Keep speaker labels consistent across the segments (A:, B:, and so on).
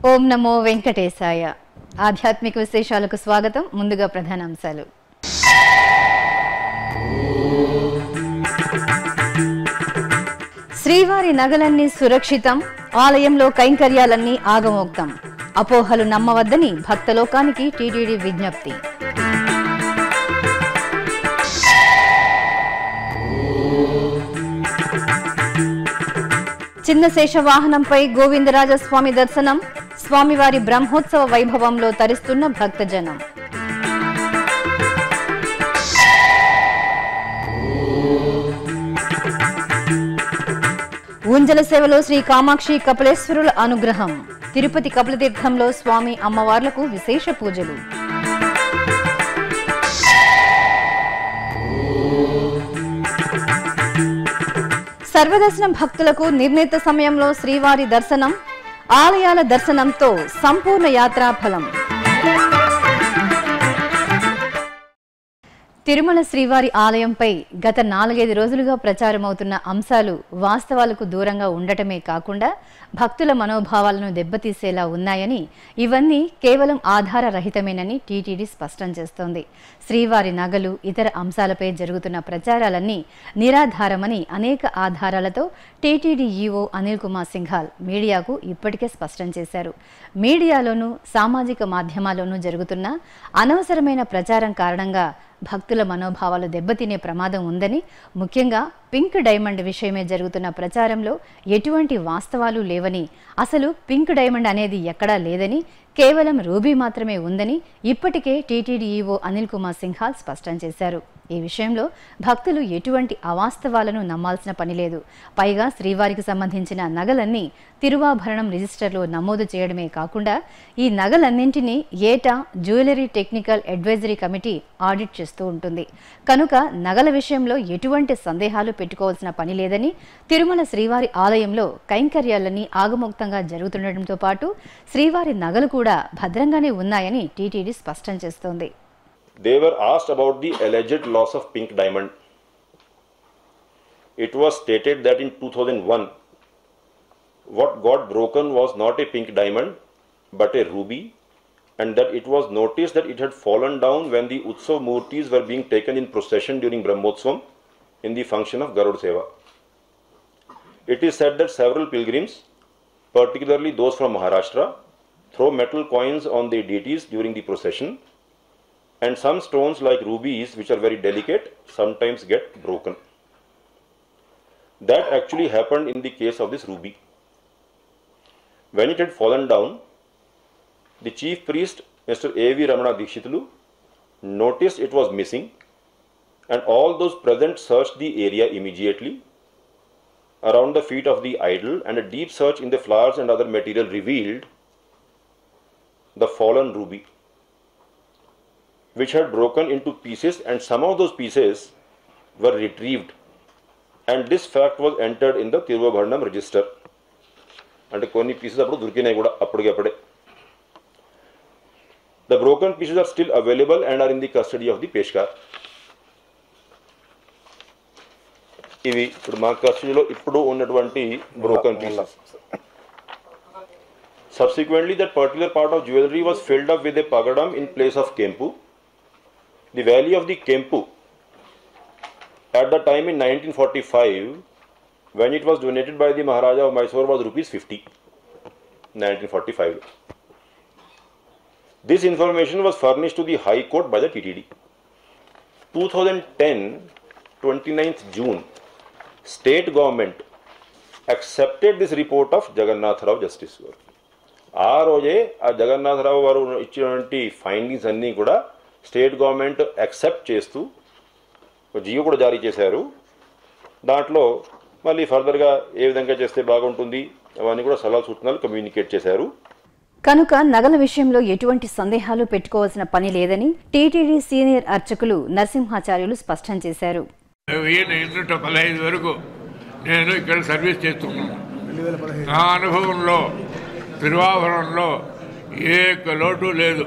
A: ఓం నమో వెంకటేశాయ ఆధ్యాత్మిక విశేషాలకు స్వాగతం ముందుగా ప్రధాన అంశాలు శ్రీవారి నగలన్నీ సురక్షితం ఆలయంలో కైంకర్యాలన్నీ ఆగమోక్తం అపోహలు నమ్మవద్దని భక్తలోకానికి టీటీడీ విజ్ఞప్తి చిన్న శేష వాహనంపై గోవిందరాజస్వామి దర్శనం స్వామివారి బ్రహ్మోత్సవ వైభవంలో తరిస్తున్న భక్తజనం ఊంజల సేవలో శ్రీ కామాక్షి కపిలేశ్వరుల అనుగ్రహం తిరుపతి కపిలతీర్థంలో స్వామి అమ్మవార్లకు విశేష పూజలు సర్వదర్శనం భక్తులకు నిర్ణీత సమయంలో శ్రీవారి దర్శనం ఆలయాల దర్శనంతో సంపూర్ణ యాత్రా ఫలం తిరుమల శ్రీవారి ఆలయంపై గత నాలుగైదు రోజులుగా ప్రచారమవుతున్న అంశాలు వాస్తవాలకు దూరంగా ఉండటమే కాకుండా భక్తుల మనోభావాలను దెబ్బతీసేలా ఉన్నాయని ఇవన్నీ కేవలం ఆధార రహితమేనని టీటీడీ స్పష్టం చేస్తోంది శ్రీవారి నగలు ఇతర అంశాలపై జరుగుతున్న ప్రచారాలన్నీ నిరాధారమని అనేక ఆధారాలతో టీటీడీ ఈవో అనిల్ కుమార్ సింఘాల్ మీడియాకు ఇప్పటికే స్పష్టం చేశారు మీడియాలోనూ సామాజిక మాధ్యమాల్లోనూ జరుగుతున్న అనవసరమైన ప్రచారం కారణంగా భక్తుల మనోభావాలు దెబ్బతినే ప్రమాదం ఉందని ముఖ్యంగా పింక్ డైమండ్ విషయమే జరుగుతున్న ప్రచారంలో ఎటువంటి వాస్తవాలు లేవని అసలు పింక్ డైమండ్ అనేది ఎక్కడా లేదని కేవలం రూబీ మాత్రమే ఉందని ఇప్పటికే టీటీడీ ఈవో అనిల్ కుమార్ సింఘాల్ స్పష్టం చేశారు ఈ విషయంలో భక్తులు ఎటువంటి అవాస్తవాలను నమ్మాల్సిన పని లేదు పైగా శ్రీవారికి సంబంధించిన నగలన్నీ తిరువాభరణం రిజిస్టర్లో నమోదు చేయడమే కాకుండా ఈ నగలన్నింటినీ ఏటా jewellery technical advisory committee audit చేస్తూ ఉంటుంది కనుక నగల విషయంలో ఎటువంటి సందేహాలు పెట్టుకోవాల్సిన పని లేదని తిరుమల శ్రీవారి ఆలయంలో కైంకర్యాలన్నీ ఆగముక్తంగా జరుగుతుండటంతో పాటు శ్రీవారి నగలు కూడా భద్రంగానే ఉన్నాయని టీటీడీ స్పష్టం చేస్తోంది
B: They were asked about the alleged loss of pink diamond. It was stated that in 2001, what got broken was not a pink diamond but a ruby, and that it was noticed that it had fallen down when the Utsav Murtis were being taken in procession during Brahmotsvam in the function of Garud Seva. It is said that several pilgrims, particularly those from Maharashtra, throw metal coins on the deities during the procession and some stones like rubies which are very delicate sometimes get broken that actually happened in the case of this ruby when it had fallen down the chief priest mr av ramana dikshitulu noticed it was missing and all those present searched the area immediately around the feet of the idol and a deep search in the flowers and other material revealed the fallen ruby which had broken into pieces and some of those pieces were retrieved and this fact was entered in the తిరువభరణం register అంటే కొన్ని pieces అప్పుడు దొరికినాయి కూడా అప్పటికప్పుడే the broken pieces are still available and are in the custody of the peshkar ఇవి ఇప్పుడు మా కస్టడీలో ఇప్పుడు ఉన్నటువంటి broken pieces Subsequently, that particular part of jewelry was filled up with a pagadam in place of kempu. The value of the kempu at the time in 1945, when it was donated by the Maharaja of Mysore, was rupees 50. 1945. This information was furnished to the High Court by the TTD. 2010, 29th June, state government accepted this report of Jagannath Rao Justice Work. ఆ రోజే ఆ జగన్నాథరావు గారు ఇచ్చినటువంటి findings అన్నీ కూడా state government accept చేస్తూ ఒక జియో కూడా జారీ చేశారు దాంట్లో మళ్ళీ ఫర్దర్గా ఏ విధంగా చేస్తే బాగుంటుంది అవన్నీ కూడా సలహా సూచనలు కమ్యూనికేట్ చేశారు
A: కనుక నగల విషయంలో ఎటువంటి సందేహాలు పెట్టుకోవాల్సిన పని లేదని టీటీడీ సీనియర్ అర్చకులు నరసింహాచార్యులు స్పష్టం చేశారు
C: ఈయన ఎన్నుట పదహైదు వరకు నేను ఇక్కడ సర్వీస్ చేస్తున్నాను నా అనుభవంలో తిరువాభరణంలో ఏ ఒక్క లోటు లేదు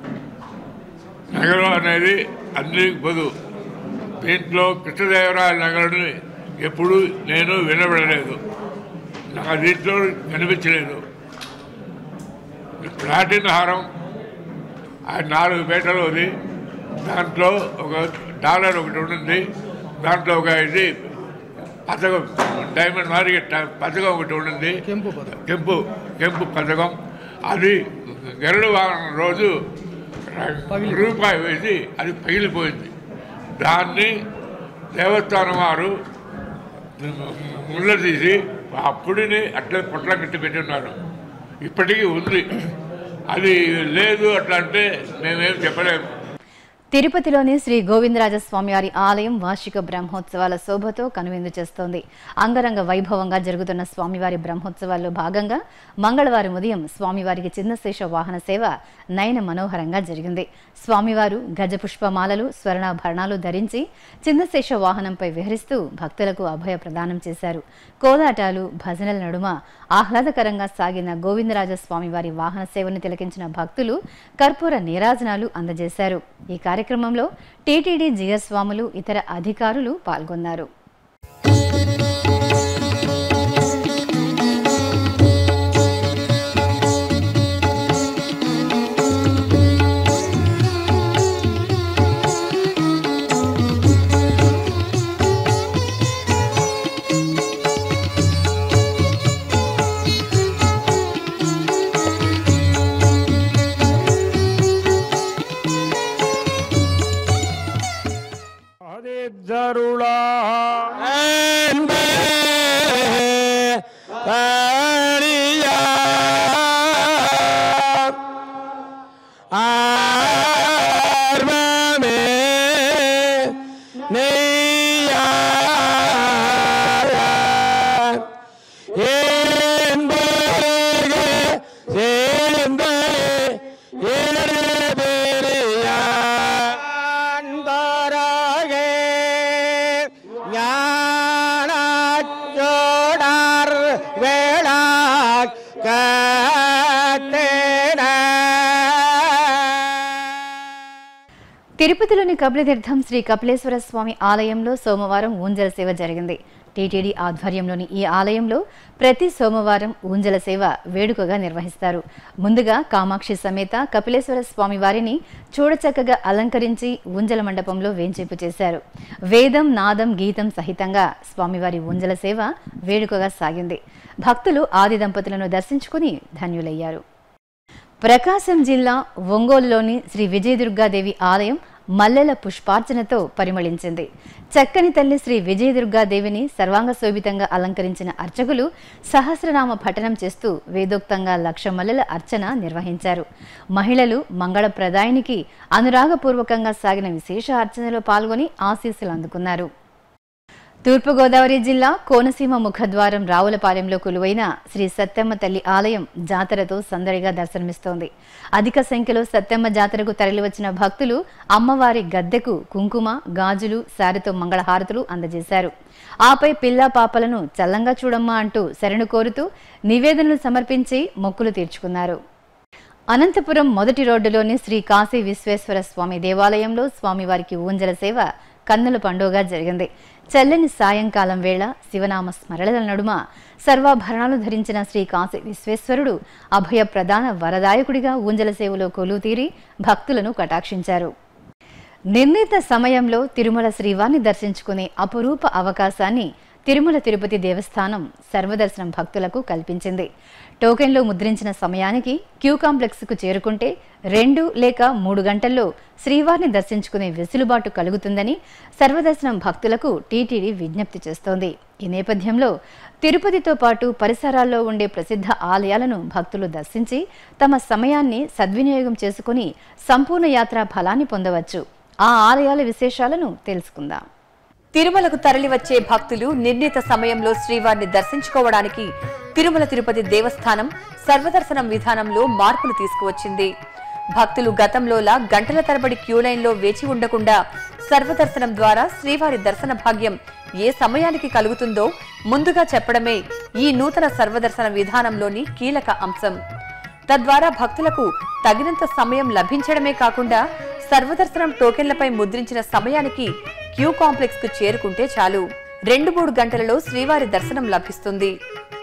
C: నగరం అనేది అందరికి పొదు దీంట్లో కృష్ణదేవరాయ నగరాన్ని ఎప్పుడు నేను వినబడలేదు నాకు దీంట్లో కనిపించలేదు ప్లాటిన్ హారం ఆ నాలుగు పేటలు ఉంది దాంట్లో ఒక డాలర్ ఒకటి ఉంటుంది దాంట్లో ఒక ఇది పథకం డైమండ్ మారి పథకం ఒకటి ఉంటుంది
D: కెంపు పథకం.
C: కెంపు కెంపు పథకం అది గరుడు వాహనం రోజు రూపాయి వేసి అది పగిలిపోయింది దాన్ని దేవస్థానం వారు ముళ్ళ తీసి ఆ పొడిని అట్లా పొట్ల కట్టి పెట్టి ఉన్నారు ఇప్పటికీ ఉంది అది లేదు అట్లా అంటే మేమేం చెప్పలేము
A: తిరుపతిలోని శ్రీ గోవిందరాజస్వామి వారి ఆలయం వార్షిక బ్రహ్మోత్సవాల శోభతో కనువిందు చేస్తోంది అంగరంగ వైభవంగా జరుగుతున్న స్వామివారి బ్రహ్మోత్సవాల్లో భాగంగా మంగళవారం ఉదయం స్వామివారికి చిన్నశేష వాహన సేవ నయన మనోహరంగా జరిగింది స్వామివారు గజపుష్పమాలలు స్వర్ణాభరణాలు ధరించి చిన్నశేష వాహనంపై విహరిస్తూ భక్తులకు అభయ ప్రదానం చేశారు కోలాటాలు భజనల నడుమ ఆహ్లాదకరంగా సాగిన గోవిందరాజస్వామి వారి వాహన సేవను తిలకించిన భక్తులు కర్పూర నీరాజనాలు అందజేశారు ఈ కార్యక్రమంలో టీటీడీ జిఎస్ స్వాములు ఇతర అధికారులు పాల్గొన్నారు
E: జరుళా ஞானச்சோடார் வேளா
A: తిరుపతిలోని కపిలతీర్థం శ్రీ కపిలేశ్వర స్వామి ఆలయంలో సోమవారం ఊంజల సేవ జరిగింది టీటీడీ ఆధ్వర్యంలోని ఈ ఆలయంలో ప్రతి సోమవారం ఊంజల సేవ వేడుకగా నిర్వహిస్తారు ముందుగా కామాక్షి సమేత కపిలేశ్వర స్వామి వారిని చూడచక్కగా అలంకరించి ఊంజల మండపంలో వేంచేపు చేశారు వేదం నాదం గీతం సహితంగా స్వామివారి ఊంజల సేవ వేడుకగా సాగింది భక్తులు ఆది దంపతులను దర్శించుకుని ధన్యులయ్యారు ప్రకాశం జిల్లా ఒంగోలులోని శ్రీ విజయదుర్గాదేవి ఆలయం మల్లెల పుష్పార్చనతో పరిమళించింది చక్కని తల్లి శ్రీ విజయదుర్గాదేవిని సర్వాంగ శోభితంగా అలంకరించిన అర్చకులు సహస్రనామ పఠనం చేస్తూ వేదోక్తంగా లక్ష మల్లెల అర్చన నిర్వహించారు మహిళలు మంగళప్రదాయినికి అనురాగపూర్వకంగా సాగిన విశేష అర్చనలో పాల్గొని ఆశీస్సులు అందుకున్నారు తూర్పుగోదావరి జిల్లా కోనసీమ ముఖద్వారం రావులపాలెంలో కొలువైన శ్రీ సత్యమ్మ తల్లి ఆలయం జాతరతో సందడిగా దర్శనమిస్తోంది అధిక సంఖ్యలో సత్యమ్మ జాతరకు తరలివచ్చిన భక్తులు అమ్మవారి గద్దెకు కుంకుమ గాజులు శారితో మంగళహారతులు అందజేశారు ఆపై పిల్లా పాపలను చల్లంగా చూడమ్మా అంటూ శరణు కోరుతూ నివేదనలు సమర్పించి మొక్కులు తీర్చుకున్నారు అనంతపురం మొదటి రోడ్డులోని శ్రీ కాశీ విశ్వేశ్వర స్వామి దేవాలయంలో స్వామివారికి ఊంజల సేవ కన్నుల పండుగగా జరిగింది చల్లని సాయంకాలం వేళ శివనామ స్మరణల నడుమ సర్వాభరణాలు ధరించిన శ్రీ కాశీ విశ్వేశ్వరుడు అభయ ప్రధాన వరదాయకుడిగా ఊంజల సేవలో కొలువు తీరి భక్తులను కటాక్షించారు నిర్ణీత సమయంలో తిరుమల శ్రీవారిని దర్శించుకునే అపురూప అవకాశాన్ని తిరుమల తిరుపతి దేవస్థానం సర్వదర్శనం భక్తులకు కల్పించింది టోకెన్లో ముద్రించిన సమయానికి క్యూ కాంప్లెక్స్కు చేరుకుంటే రెండు లేక మూడు గంటల్లో శ్రీవారిని దర్శించుకునే వెసులుబాటు కలుగుతుందని సర్వదర్శనం భక్తులకు టీటీడీ విజ్ఞప్తి చేస్తోంది ఈ నేపథ్యంలో తిరుపతితో పాటు పరిసరాల్లో ఉండే ప్రసిద్ధ ఆలయాలను భక్తులు దర్శించి తమ సమయాన్ని సద్వినియోగం చేసుకుని సంపూర్ణ యాత్రా ఫలాన్ని పొందవచ్చు ఆ ఆలయాల విశేషాలను తెలుసుకుందాం
F: తిరుమలకు తరలివచ్చే భక్తులు నిర్ణీత సమయంలో శ్రీవారిని దర్శించుకోవడానికి తిరుమల తిరుపతి దేవస్థానం సర్వదర్శనం విధానంలో మార్పులు తీసుకువచ్చింది భక్తులు గతంలోలా గంటల తరబడి క్యూ లైన్లో వేచి ఉండకుండా సర్వదర్శనం ద్వారా శ్రీవారి దర్శన భాగ్యం ఏ సమయానికి కలుగుతుందో ముందుగా చెప్పడమే ఈ నూతన సర్వదర్శన విధానంలోని కీలక అంశం తద్వారా భక్తులకు తగినంత సమయం లభించడమే కాకుండా సర్వదర్శనం టోకెన్లపై ముద్రించిన సమయానికి క్యూ కాంప్లెక్స్ కు చేరుకుంటే చాలు రెండు మూడు గంటలలో శ్రీవారి దర్శనం లభిస్తుంది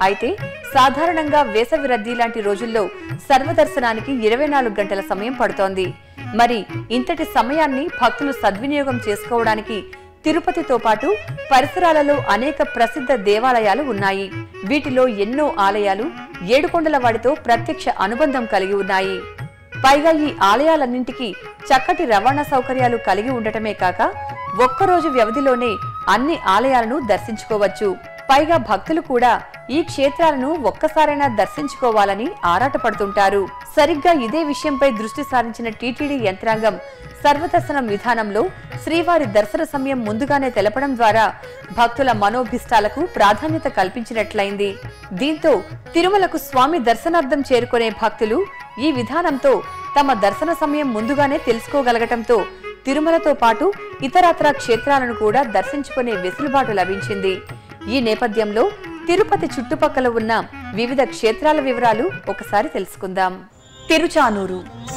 F: అయితే సాధారణంగా వేసవి రద్దీ లాంటి రోజుల్లో సర్వదర్శనానికి ఇరవై నాలుగు గంటల సమయం పడుతోంది మరి ఇంతటి సమయాన్ని భక్తులు సద్వినియోగం చేసుకోవడానికి తిరుపతితో పాటు పరిసరాలలో అనేక ప్రసిద్ధ దేవాలయాలు ఉన్నాయి వీటిలో ఎన్నో ఆలయాలు ఏడుకొండల వాడితో ప్రత్యక్ష అనుబంధం కలిగి ఉన్నాయి పైగా ఈ ఆలయాలన్నింటికీ చక్కటి రవాణా సౌకర్యాలు కలిగి ఉండటమే కాక ఒక్కరోజు వ్యవధిలోనే అన్ని ఆలయాలను దర్శించుకోవచ్చు పైగా భక్తులు కూడా ఈ క్షేత్రాలను ఒక్కసారైనా దర్శించుకోవాలని ఆరాటపడుతుంటారు సరిగ్గా ఇదే విషయంపై దృష్టి సారించిన టీటీడీ యంత్రాంగం సర్వదర్శనం విధానంలో శ్రీవారి దర్శన సమయం ముందుగానే తెలపడం ద్వారా భక్తుల మనోభిష్టాలకు ప్రాధాన్యత కల్పించినట్లయింది దీంతో తిరుమలకు స్వామి దర్శనార్థం చేరుకునే భక్తులు ఈ విధానంతో తమ దర్శన సమయం ముందుగానే తెలుసుకోగలగటంతో తిరుమలతో పాటు ఇతరత్ర క్షేత్రాలను కూడా దర్శించుకునే వెసులుబాటు లభించింది ఈ నేపథ్యంలో తిరుపతి చుట్టుపక్కల ఉన్న వివిధ క్షేత్రాల వివరాలు ఒకసారి తెలుసుకుందాం తిరుచానూరు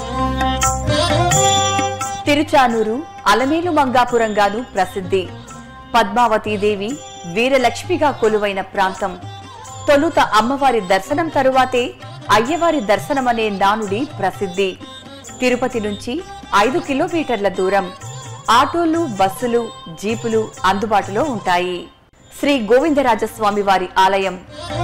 F: తిరుచానూరు అలమేలు మంగాపురంగాను ప్రసిద్ధి పద్మావతీదేవి వీరలక్ష్మిగా కొలువైన ప్రాంతం తొలుత అమ్మవారి దర్శనం తరువాతే అయ్యవారి దర్శనమనే నానుడి ప్రసిద్ధి తిరుపతి నుంచి ఐదు కిలోమీటర్ల దూరం ఆటోలు బస్సులు జీపులు అందుబాటులో ఉంటాయి శ్రీ గోవిందరాజస్వామి వారి ఆలయం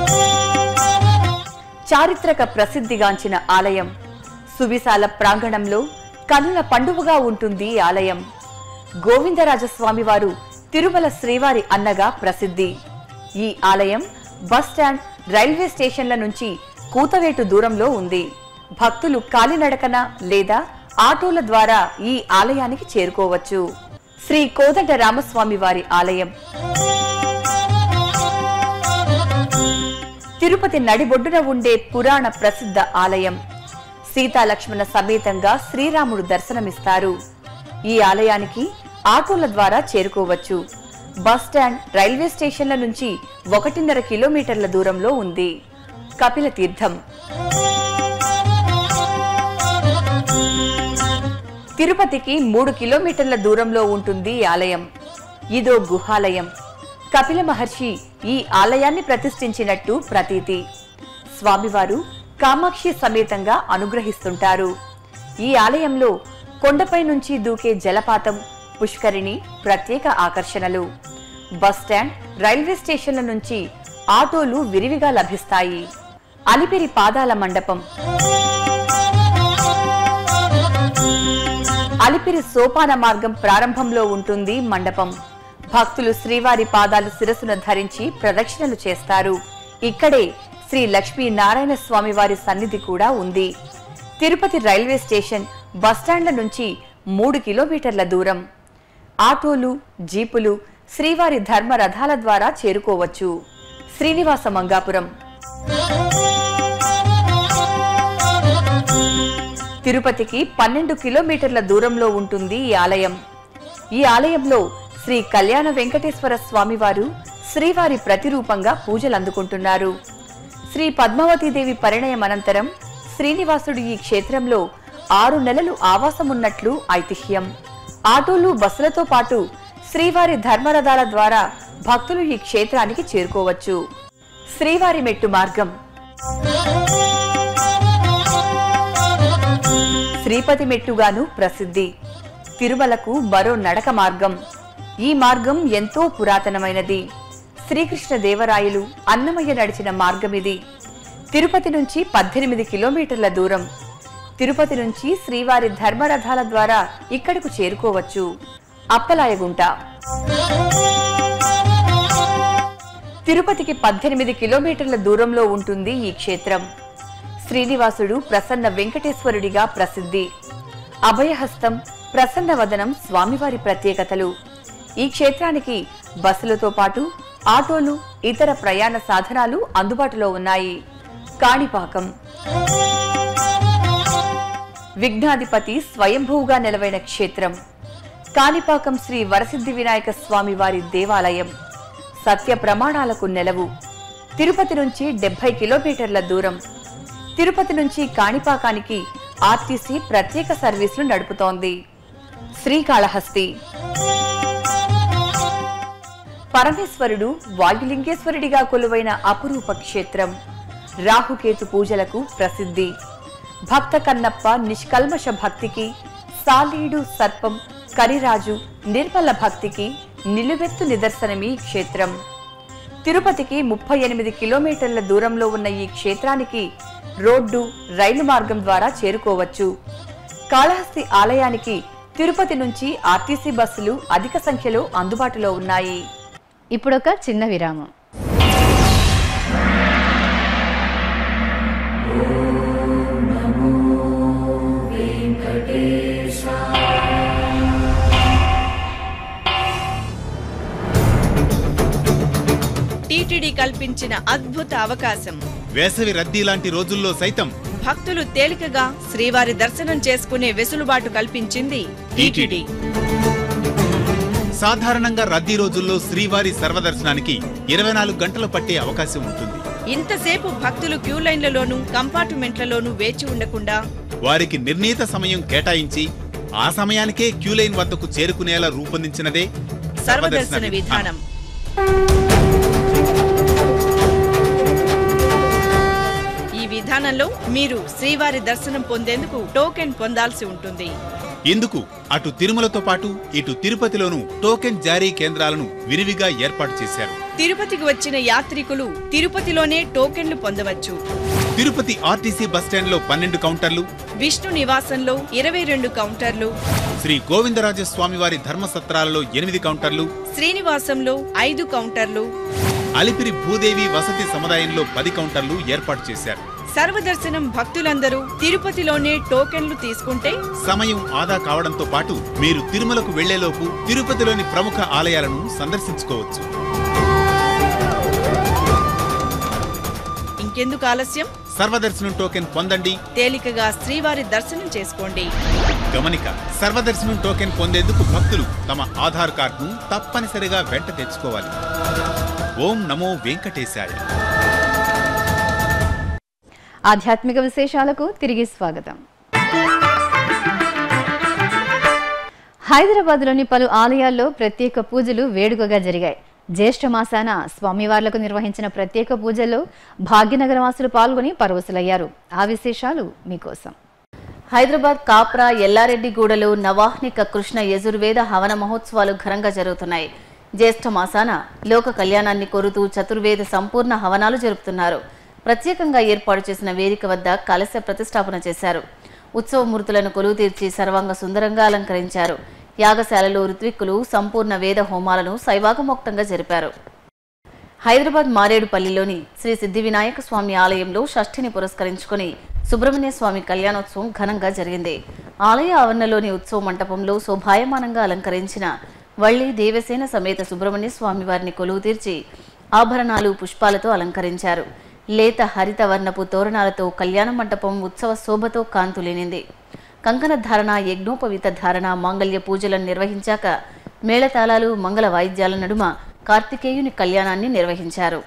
F: చారిత్రక ప్రసిద్ధిగాంచిన ఆలయం సువిశాల ప్రాంగణంలో కనుల పండువగా ఉంటుంది ఈ ఆలయం గోవిందరాజస్వామి వారు తిరుమల శ్రీవారి అన్నగా ప్రసిద్ధి ఈ ఆలయం బస్ స్టాండ్ రైల్వే స్టేషన్ల నుంచి కూతవేటు దూరంలో ఉంది భక్తులు కాలినడకన లేదా ఆటోల ద్వారా ఈ ఆలయానికి చేరుకోవచ్చు శ్రీ కోదండ రామస్వామి వారి ఆలయం తిరుపతి నడిబొడ్డున ఉండే పురాణ ప్రసిద్ధ ఆలయం సీతాలక్ష్మణ సమేతంగా శ్రీరాముడు దర్శనమిస్తారు ఈ ఆలయానికి ఆటోల ద్వారా చేరుకోవచ్చు బస్ స్టాండ్ రైల్వే స్టేషన్ల నుంచి ఒకటిన్నర కిలోమీటర్ల దూరంలో ఉంది కపిల తీర్థం తిరుపతికి మూడు కిలోమీటర్ల దూరంలో ఉంటుంది ఈ ఆలయం ఇదో గుహాలయం కపిల మహర్షి ఈ ఆలయాన్ని ప్రతిష్ఠించినట్టు ప్రతీతి స్వామివారు కామాక్షి సమేతంగా అనుగ్రహిస్తుంటారు ఈ ఆలయంలో కొండపై నుంచి దూకే జలపాతం పుష్కరిణి ప్రత్యేక ఆకర్షణలు బస్ స్టాండ్ రైల్వే స్టేషన్ల నుంచి ఆటోలు విరివిగా లభిస్తాయి అలిపిరి పాదాల మండపం అలిపిరి సోపాన మార్గం ప్రారంభంలో ఉంటుంది మండపం భక్తులు శ్రీవారి పాదాలు శిరసును ధరించి ప్రదక్షిణలు చేస్తారు ఇక్కడే శ్రీ లక్ష్మీ నారాయణ స్వామి వారి సన్నిధి కూడా ఉంది తిరుపతి రైల్వే స్టేషన్ బస్టాండ్ల నుంచి మూడు కిలోమీటర్ల దూరం ఆటోలు జీపులు శ్రీవారి ధర్మ రథాల ద్వారా చేరుకోవచ్చు శ్రీనివాస మంగాపురం తిరుపతికి పన్నెండు కిలోమీటర్ల దూరంలో ఉంటుంది ఈ ఆలయం ఈ ఆలయంలో శ్రీ కళ్యాణ వెంకటేశ్వర స్వామివారు శ్రీవారి ప్రతిరూపంగా పూజలు అందుకుంటున్నారు శ్రీ పద్మావతీదేవి పరిణయం అనంతరం శ్రీనివాసుడు ఈ క్షేత్రంలో ఆరు నెలలు ఆవాసమున్నట్లు ఐతిహ్యం ఆటోలు బస్సులతో పాటు శ్రీవారి ధర్మరథాల ద్వారా భక్తులు ఈ క్షేత్రానికి చేరుకోవచ్చు శ్రీవారి మెట్టు మార్గం శ్రీపతి మెట్టుగాను ప్రసిద్ధి తిరుమలకు మరో నడక మార్గం ఈ మార్గం ఎంతో పురాతనమైనది శ్రీకృష్ణ దేవరాయలు అన్నమయ్య నడిచిన మార్గం ఇది తిరుపతి నుంచి పద్దెనిమిది కిలోమీటర్ల దూరం తిరుపతి నుంచి శ్రీవారి ధర్మరథాల ద్వారా ఇక్కడకు చేరుకోవచ్చు అప్పలాయగుంట తిరుపతికి పద్దెనిమిది కిలోమీటర్ల దూరంలో ఉంటుంది ఈ క్షేత్రం శ్రీనివాసుడు ప్రసన్న వెంకటేశ్వరుడిగా ప్రసిద్ధి అభయహస్తం ప్రసన్నవదనం స్వామివారి ప్రత్యేకతలు ఈ క్షేత్రానికి బస్సులతో పాటు ఆటోలు ఇతర ప్రయాణ సాధనాలు అందుబాటులో ఉన్నాయి కాణిపాకం విఘ్నాధిపతి స్వయంభూగా నెలవైన క్షేత్రం కాణిపాకం శ్రీ వరసిద్ధి వినాయక స్వామి వారి దేవాలయం సత్య ప్రమాణాలకు నెలవు తిరుపతి నుంచి డెబ్బై కిలోమీటర్ల దూరం తిరుపతి నుంచి కాణిపాకానికి ఆర్టీసీ ప్రత్యేక సర్వీసులు నడుపుతోంది శ్రీకాళహస్తి పరమేశ్వరుడు వాయులింగేశ్వరుడిగా కొలువైన అపురూప క్షేత్రం రాహుకేతు పూజలకు ప్రసిద్ధి భక్త కన్నప్ప నిష్కల్మష భక్తికి సాలీడు సర్పం కరిరాజు నిర్మల భక్తికి నిలువెత్తు నిదర్శనమీ క్షేత్రం తిరుపతికి ముప్పై ఎనిమిది కిలోమీటర్ల దూరంలో ఉన్న ఈ క్షేత్రానికి రోడ్డు రైలు మార్గం ద్వారా చేరుకోవచ్చు కాళహస్తి ఆలయానికి తిరుపతి నుంచి ఆర్టీసీ బస్సులు అధిక సంఖ్యలో అందుబాటులో ఉన్నాయి
A: ఇప్పుడొక చిన్న విరామం
D: టీటీడీ కల్పించిన అద్భుత అవకాశం
G: వేసవి రద్దీ లాంటి రోజుల్లో సైతం
D: భక్తులు తేలికగా శ్రీవారి దర్శనం చేసుకునే వెసులుబాటు కల్పించింది టీటీడీ
G: సాధారణంగా రద్దీ రోజుల్లో శ్రీవారి సర్వదర్శనానికి ఇరవై నాలుగు గంటలు పట్టే అవకాశం ఉంటుంది
D: ఇంతసేపు భక్తులు క్యూ లైన్లలోనూ కంపార్ట్మెంట్లలోనూ వేచి ఉండకుండా
G: వారికి నిర్ణీత సమయం కేటాయించి ఆ సమయానికే క్యూ లైన్ వద్దకు చేరుకునేలా రూపొందించినదే
D: సర్వదర్శన విధానం ఈ విధానంలో మీరు శ్రీవారి దర్శనం పొందేందుకు టోకెన్ పొందాల్సి ఉంటుంది
G: ఇందుకు అటు తిరుమలతో పాటు ఇటు తిరుపతిలోనూ టోకెన్ జారీ కేంద్రాలను విరివిగా ఏర్పాటు చేశారు
D: తిరుపతికి వచ్చిన యాత్రికులు తిరుపతిలోనే టోకెన్లు పొందవచ్చు
G: తిరుపతి ఆర్టీసీ బస్టాండ్లో పన్నెండు కౌంటర్లు
D: విష్ణు నివాసంలో ఇరవై రెండు కౌంటర్లు
G: శ్రీ గోవిందరాజస్వామివారి ధర్మసత్రాలలో ఎనిమిది కౌంటర్లు
D: శ్రీనివాసంలో ఐదు కౌంటర్లు
G: అలిపిరి భూదేవి వసతి సముదాయంలో పది కౌంటర్లు ఏర్పాటు చేశారు
D: సర్వదర్శనం భక్తులందరూ తిరుపతిలోనే టోకెన్లు తీసుకుంటే
G: సమయం ఆదా కావడంతో పాటు మీరు తిరుమలకు వెళ్లేలోపు తిరుపతిలోని ప్రముఖ ఆలయాలను సందర్శించుకోవచ్చు
D: ఇంకెందుకు ఆలస్యం
G: సర్వదర్శనం టోకెన్ పొందండి
D: తేలికగా శ్రీవారి దర్శనం చేసుకోండి
G: గమనిక సర్వదర్శనం టోకెన్ పొందేందుకు భక్తులు తమ ఆధార్ కార్డును తప్పనిసరిగా వెంట తెచ్చుకోవాలి ఓం నమో వెంకటేశాయ
A: ఆధ్యాత్మిక విశేషాలకు తిరిగి స్వాగతం హైదరాబాద్లోని పలు ఆలయాల్లో ప్రత్యేక పూజలు వేడుకగా జరిగాయి జ్యేష్ఠ మాసాన స్వామివార్లకు నిర్వహించిన ప్రత్యేక పూజల్లో భాగ్యనగర వాసులు పాల్గొని పరవశులయ్యారు ఆ విశేషాలు మీకోసం హైదరాబాద్ కాప్రా ఎల్లారెడ్డిగూడలో నవాహ్నిక కృష్ణ యజుర్వేద హవన మహోత్సవాలు ఘనంగా జరుగుతున్నాయి జ్యేష్ఠ మాసాన లోక కళ్యాణాన్ని కోరుతూ చతుర్వేద సంపూర్ణ హవనాలు జరుపుతున్నారు ప్రత్యేకంగా ఏర్పాటు చేసిన వేదిక వద్ద కలశ ప్రతిష్టాపన చేశారు ఉత్సవమూర్తులను కొలువు తీర్చి సర్వాంగ సుందరంగా అలంకరించారు యాగశాలలో ఋత్విక్కులు సంపూర్ణ వేద హోమాలను శైవాగమోక్తంగా జరిపారు హైదరాబాద్ మారేడుపల్లిలోని శ్రీ సిద్ధి వినాయక స్వామి ఆలయంలో షష్ఠిని పురస్కరించుకుని సుబ్రహ్మణ్య స్వామి కళ్యాణోత్సవం ఘనంగా జరిగింది ఆలయ ఆవరణలోని ఉత్సవ మంటపంలో శోభాయమానంగా అలంకరించిన వల్లి దేవసేన సమేత సుబ్రహ్మణ్య స్వామి వారిని కొలువు తీర్చి ఆభరణాలు పుష్పాలతో అలంకరించారు లేత హరిత వర్ణపు తోరణాలతో కళ్యాణ మంటపం ఉత్సవ శోభతో కాంతులేనింది కంకణ ధారణ యజ్ఞోపవీత ధారణ మాంగళ్య పూజలను నిర్వహించాక మేళతాళాలు మంగళ వాయిద్యాల నడుమ కార్తికేయుని కళ్యాణాన్ని నిర్వహించారు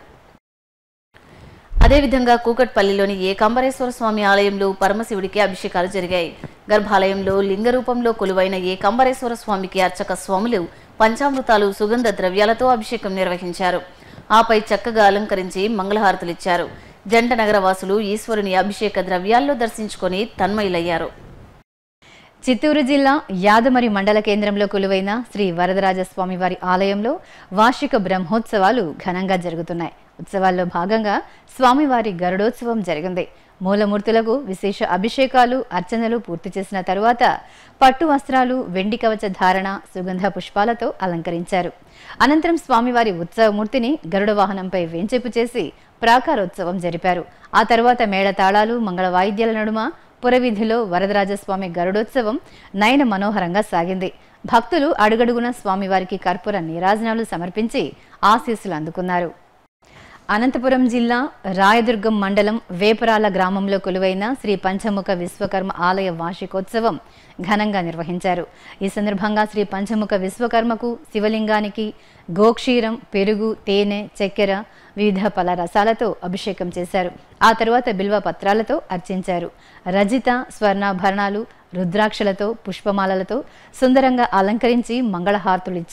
A: అదేవిధంగా కూకట్పల్లిలోని ఏకాంబరేశ్వర స్వామి ఆలయంలో పరమశివుడికి అభిషేకాలు జరిగాయి గర్భాలయంలో లింగ రూపంలో కొలువైన ఏకాంబరేశ్వర స్వామికి అర్చక స్వాములు పంచామృతాలు సుగంధ ద్రవ్యాలతో అభిషేకం నిర్వహించారు ఆపై చక్కగా అలంకరించి మంగళహారతులిచ్చారు జంట నగరవాసులు ఈశ్వరుని అభిషేక ద్రవ్యాల్లో దర్శించుకొని తన్మయులయ్యారు చిత్తూరు జిల్లా యాదమరి మండల కేంద్రంలో కొలువైన శ్రీ వరదరాజస్వామి వారి ఆలయంలో వార్షిక బ్రహ్మోత్సవాలు ఘనంగా జరుగుతున్నాయి ఉత్సవాల్లో భాగంగా స్వామివారి గరుడోత్సవం జరిగింది మూలమూర్తులకు విశేష అభిషేకాలు అర్చనలు పూర్తి చేసిన తరువాత పట్టు వస్త్రాలు వెండి కవచ ధారణ సుగంధ పుష్పాలతో అలంకరించారు అనంతరం స్వామివారి ఉత్సవమూర్తిని గరుడ వాహనంపై వేంచేపు చేసి ప్రాకారోత్సవం జరిపారు ఆ తర్వాత మేళతాళాలు మంగళ వాయిద్యాల నడుమ పురవీధిలో వరదరాజస్వామి గరుడోత్సవం నయన మనోహరంగా సాగింది భక్తులు అడుగడుగున స్వామివారికి కర్పూర నీరాజనాలు సమర్పించి ఆశీస్సులు అందుకున్నారు అనంతపురం జిల్లా రాయదుర్గం మండలం వేపరాల గ్రామంలో కొలువైన శ్రీ పంచముఖ విశ్వకర్మ ఆలయ వార్షికోత్సవం ఘనంగా నిర్వహించారు ఈ సందర్భంగా శ్రీ పంచముఖ విశ్వకర్మకు శివలింగానికి గోక్షీరం పెరుగు తేనె చక్కెర వివిధ పల రసాలతో అభిషేకం చేశారు ఆ తరువాత బిల్వ పత్రాలతో అర్చించారు రజిత స్వర్ణాభరణాలు రుద్రాక్షలతో పుష్పమాలలతో సుందరంగా అలంకరించి మంగళహారతులిచ్చారు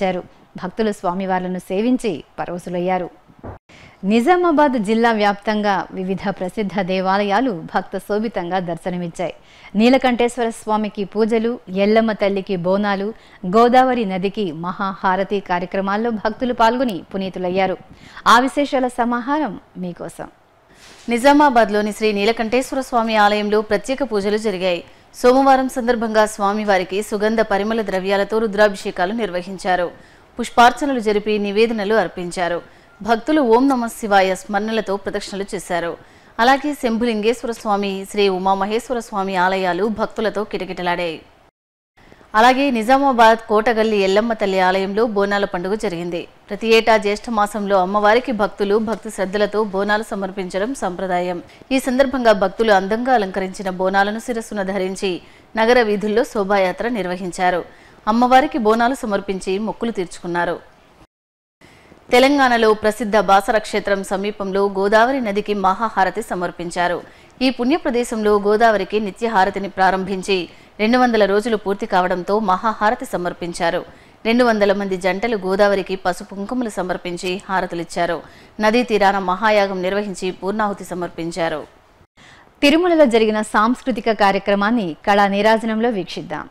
A: భక్తులు స్వామివార్లను సేవించి పరవశులయ్యారు నిజామాబాద్ జిల్లా వ్యాప్తంగా వివిధ ప్రసిద్ధ దేవాలయాలు భక్త శోభితంగా దర్శనమిచ్చాయి నీలకంఠేశ్వర స్వామికి పూజలు ఎల్లమ్మ తల్లికి బోనాలు గోదావరి నదికి మహాహారతి కార్యక్రమాల్లో భక్తులు పాల్గొని పునీతులయ్యారు ఆ విశేషాల సమాహారం మీకోసం
H: నిజామాబాద్లోని శ్రీ నీలకంఠేశ్వర స్వామి ఆలయంలో ప్రత్యేక పూజలు జరిగాయి సోమవారం సందర్భంగా స్వామివారికి సుగంధ పరిమళ ద్రవ్యాలతో రుద్రాభిషేకాలు నిర్వహించారు పుష్పార్చనలు జరిపి నివేదనలు అర్పించారు భక్తులు ఓం నమ శివాయ స్మరణలతో ప్రదక్షిణలు చేశారు అలాగే శంభులింగేశ్వర స్వామి శ్రీ ఉమామహేశ్వర స్వామి ఆలయాలు భక్తులతో కిటకిటలాడాయి అలాగే నిజామాబాద్ కోటగల్లి ఎల్లమ్మ తల్లి ఆలయంలో బోనాల పండుగ జరిగింది ప్రతి ఏటా జ్యేష్ఠ మాసంలో అమ్మవారికి భక్తులు భక్తి శ్రద్ధలతో బోనాలు సమర్పించడం సంప్రదాయం ఈ సందర్భంగా భక్తులు అందంగా అలంకరించిన బోనాలను శిరస్సున ధరించి నగర వీధుల్లో శోభాయాత్ర నిర్వహించారు అమ్మవారికి బోనాలు సమర్పించి మొక్కులు తీర్చుకున్నారు తెలంగాణలో ప్రసిద్ధ బాసర క్షేత్రం సమీపంలో గోదావరి నదికి మహాహారతి సమర్పించారు ఈ పుణ్య ప్రదేశంలో గోదావరికి నిత్య హారతిని ప్రారంభించి రెండు వందల రోజులు పూర్తి కావడంతో మహాహారతి సమర్పించారు రెండు వందల మంది జంటలు గోదావరికి పసుపు కుంకుమలు సమర్పించి హారతులిచ్చారు నదీ తీరాన మహాయాగం నిర్వహించి పూర్ణాహుతి సమర్పించారు
A: తిరుమలలో జరిగిన సాంస్కృతిక కార్యక్రమాన్ని కళా నీరాజనంలో వీక్షిద్దాం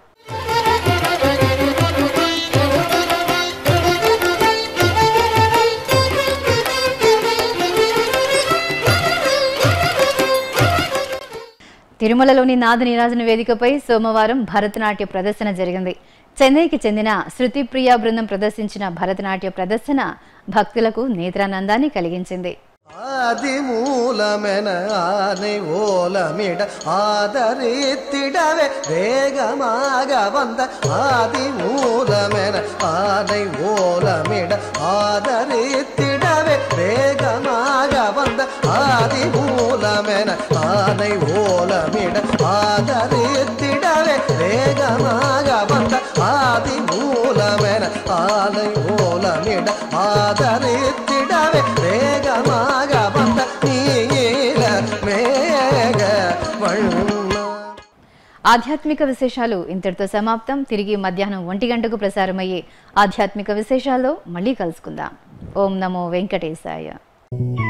A: తిరుమలలోని నాద నీరాజన వేదికపై సోమవారం భరతనాట్య ప్రదర్శన జరిగింది చెన్నైకి చెందిన శృతి ప్రియా బృందం ప్రదర్శించిన భరతనాట్య ప్రదర్శన భక్తులకు నేత్రానందాన్ని కలిగించింది
E: ஆதி மூலமென ஆனை ஓலமிட ஆதரித்திடவே வேகமாக வந்த ஆதி மூலமென ஆனை ஓலமிட ஆதரித்திடவே வேகமாக வந்த ஆதி மூலமென ஆனை ஓலமிட ஆதரித்திடவே வேகமாக வந்த ஆதி மூலமென ஆனை ஓலமிட ஆதரித்திடவே வேகமாக வந்த நீல மேக வண்ண
A: ఆధ్యాత్మిక విశేషాలు ఇంతటితో సమాప్తం తిరిగి మధ్యాహ్నం ఒంటి గంటకు ప్రసారమయ్యే ఆధ్యాత్మిక విశేషాల్లో మళ్ళీ కలుసుకుందాం ఓం నమో వెంకటేశాయ